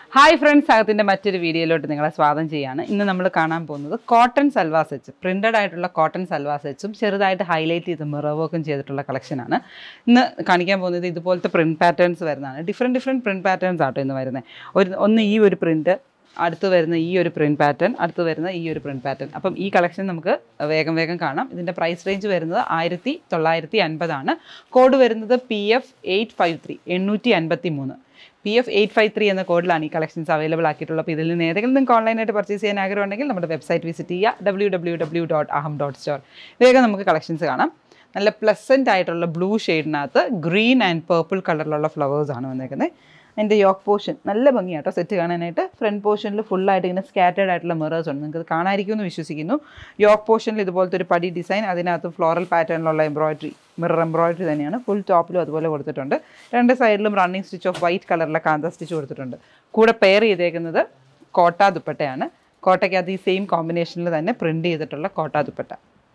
hi friends അകത്തിൻ്റെ മറ്റൊരു വീഡിയോയിലോട്ട് നിങ്ങളെ സ്വാഗതം ചെയ്യാണ് ഇന്ന് നമ്മൾ കാണാൻ പോകുന്നത് കോട്ടൺ സൽവാർ സെറ്റ്സ് പ്രിൻറ്റഡ് ആയിട്ടുള്ള കോട്ടൺ സൽവാർ സെറ്റ്സും ചെറുതായിട്ട് ഹൈലൈറ്റ് ചെയ്ത് മിറർ വർക്കും ചെയ്തിട്ടുള്ള കളക്ഷനാണ് ഇന്ന് കാണിക്കാൻ പോകുന്നത് ഇതുപോലത്തെ പ്രിൻറ്റ് പാറ്റേൺസ് വരുന്നതാണ് ഡിഫറെൻറ്റ് ഡിഫറെൻറ്റ് പ്രിൻറ്റ് പാറ്റേൺസ് ആട്ടോ ഇന്ന് വരുന്നത് ഒരു ഒന്ന് ഈ ഒരു പ്രിൻറ്റ് അടുത്ത് വരുന്ന ഈ ഒരു പ്രിൻറ്റ് പാറ്റേൺ അടുത്ത് വരുന്ന ഈ ഒരു പ്രിൻറ്റ് പാറ്റേൺ അപ്പം ഈ കളക്ഷൻ നമുക്ക് വേഗം വേഗം കാണാം ഇതിൻ്റെ പ്രൈസ് റേഞ്ച് വരുന്നത് ആയിരത്തി തൊള്ളായിരത്തി അൻപതാണ് കോഡ് വരുന്നത് P F eight five three എണ്ണൂറ്റി അൻപത്തി മൂന്ന് P F eight five three എന്ന കോഡിലാണ് ഈ കളക്ഷൻസ് അവൈലബിൾ ആക്കിയിട്ടുള്ളത് അപ്പോൾ ഇതിൽ നിന്ന് ഏതെങ്കിലും നിങ്ങൾക്ക് ഓൺലൈനായിട്ട് പർച്ചേസ് ചെയ്യാൻ ആഗ്രഹമുണ്ടെങ്കിൽ നമ്മുടെ വെബ്സൈറ്റ് വിസിറ്റ് ചെയ്യുക W W W dot Aham dot store വേഗം നമുക്ക് കളക്ഷൻസ് കാണാം നല്ല പ്ലസൻ്റ് ആയിട്ടുള്ള ബ്ലൂ ഷെയ്ഡിനകത്ത് ഗ്രീൻ ആൻഡ് പേർപ്പിൾ കളറിലുള്ള ഫ്ലവേഴ്സാണ് വന്നേക്കുന്നത് അതിൻ്റെ യോക്ക് പോർഷൻ നല്ല ഭംഗിയാട്ടോ സെറ്റ് കാണാനായിട്ട് ഫ്രണ്ട് പോർഷനിൽ ഫുള്ളായിട്ട് ഇങ്ങനെ സ്കാറ്റേഡ് ആയിട്ടുള്ള മിറേഴ്സ് ഉണ്ട് നിങ്ങൾക്ക് കാണാതിരിക്കുമെന്ന് വിശ്വസിക്കുന്നു യോക്ക് പോർഷനിൽ ഇതുപോലത്തെ ഒരു പടി ഡിസൈൻ അതിനകത്ത് ഫ്ലോറൽ പാറ്റേണിലുള്ള എംബ്രോയിഡറി മിറർ എംബ്രോയിഡറി തന്നെയാണ് ഫുൾ ടോപ്പിലും അതുപോലെ കൊടുത്തിട്ടുണ്ട് രണ്ട് സൈഡിലും റണ്ണിങ് സ്റ്റിച്ച് ഓഫ് വൈറ്റ് കളറിലെ കാന്ത സ്റ്റിച്ച് കൊടുത്തിട്ടുണ്ട് കൂടെ പെയർ ചെയ്തേക്കുന്നത് കോട്ട ദുപ്പട്ടയാണ് കോട്ടയ്ക്കകത്ത് ഈ സെയിം കോമ്പിനേഷനിൽ തന്നെ പ്രിൻറ്റ് ചെയ്തിട്ടുള്ള കോട്ട ദുപ്പട്ട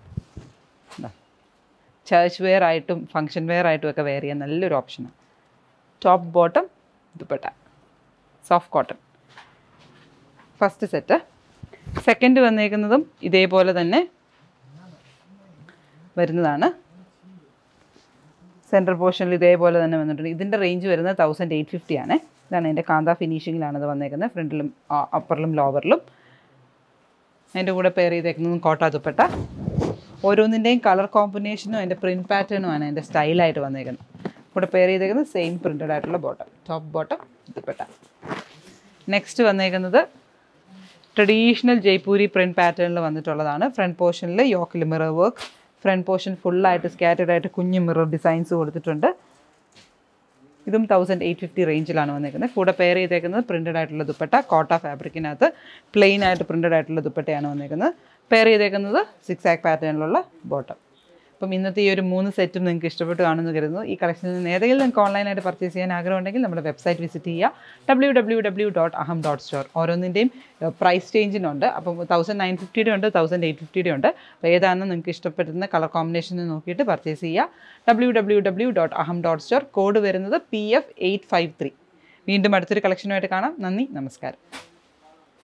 ചർച്ച് വെയർ ആയിട്ടും ഫങ്ഷൻ വെയർ ആയിട്ടും ഒക്കെ വെയർ ചെയ്യാൻ നല്ലൊരു ഓപ്ഷനാണ് top bottom dupatta soft cotton first set second വന്നേക്കുന്നതും ഇതേപോലെ തന്നെ വരുന്നതാണ് സെൻട്രൽ പോർഷനിൽ ഇതേപോലെ തന്നെ വന്നിട്ടുണ്ട് ഇതിൻ്റെ റേഞ്ച് വരുന്നത് തൗസൻഡ് എയ്റ്റ് ഫിഫ്റ്റി ആണ് ഇതാണ് എൻ്റെ കാന്ത ഫിനിഷിങ്ങിലാണ് ഇത് വന്നേക്കുന്നത് ഫ്രണ്ടിലും അപ്പറിലും ലോവറിലും അതിൻ്റെ കൂടെ പെയർ ചെയ്തേക്കുന്നതും കോട്ട ദുപ്പട്ട ഓരോന്നിൻ്റെയും കളർ കോമ്പിനേഷനും അതിൻ്റെ പ്രിൻറ്റ് പാറ്റേണുമാണ് അതിൻ്റെ സ്റ്റൈലായിട്ട് വന്നേക്കുന്നത് കൂടെ പെയർ ചെയ്തേക്കുന്നത് സെയിം പ്രിൻറ്റഡ് ആയിട്ടുള്ള bottom top bottom dupatta next വന്നേക്കുന്നത് ട്രഡീഷണൽ ജയ്പൂരി പ്രിൻറ്റ് പാറ്റേണിൽ വന്നിട്ടുള്ളതാണ് ഫ്രണ്ട് പോർഷനിൽ യോക്കിൽ മിറർ വർക്ക് ഫ്രണ്ട് പോർഷൻ ഫുള്ളായിട്ട് സ്കാറ്റേഡ് ആയിട്ട് കുഞ്ഞു മിറർ ഡിസൈൻസ് കൊടുത്തിട്ടുണ്ട് ഇതും തൗസൻഡ് എയ്റ്റ് ഫിഫ്റ്റി റേഞ്ചിലാണ് വന്നേക്കുന്നത് കൂടെ പെയർ ചെയ്തേക്കുന്നത് പ്രിൻറ്റഡ് ആയിട്ടുള്ള ദുപ്പട്ട കോട്ട ഫാബ്രിക്കിനകത്ത് പ്ലെയിൻ ആയിട്ട് പ്രിൻറ്റഡ് ആയിട്ടുള്ള ദുപ്പട്ടയാണ് വന്നേക്കുന്നത് പെയർ ചെയ്തേക്കുന്നത് സിക്സ് ആക്ക് പാറ്റേണിലുള്ള ബോട്ടം അപ്പം ഇന്നത്തെ ഈ ഒരു മൂന്ന് സെറ്റും നിങ്ങൾക്ക് ഇഷ്ടപ്പെട്ട് കാണുമെന്ന് കരുതുന്നു ഈ കളക്ഷനിൽ നിന്ന് ഏതെങ്കിലും നിങ്ങൾക്ക് ഓൺലൈനായിട്ട് പർച്ചേസ് ചെയ്യാൻ ആഗ്രഹമുണ്ടെങ്കിൽ നമ്മുടെ വെബ്സൈറ്റ് വിസിറ്റ് ചെയ്യുക W W W dot Aham dot store ഓരോന്നിൻ്റെയും പ്രൈസ് ചേഞ്ചിനുണ്ട് അപ്പം തൗസൻഡ് നയൻ ഫിഫ്റ്റിയുടെ ഉണ്ട് തൗസൻഡ് എയ്റ്റ് ഫിഫ്റ്റിയുടെ ഉണ്ട് അപ്പോൾ ഏതാണെന്ന് നിങ്ങൾക്ക് ഇഷ്ടപ്പെടുന്ന കളർ കോമ്പിനേഷൻ നോക്കിയിട്ട് പർച്ചേസ് ചെയ്യുക W W W dot Aham dot store code വരുന്നത് P F eight five three വീണ്ടും അടുത്തൊരു കളക്ഷനുമായിട്ട് കാണാം നന്ദി നമസ്കാരം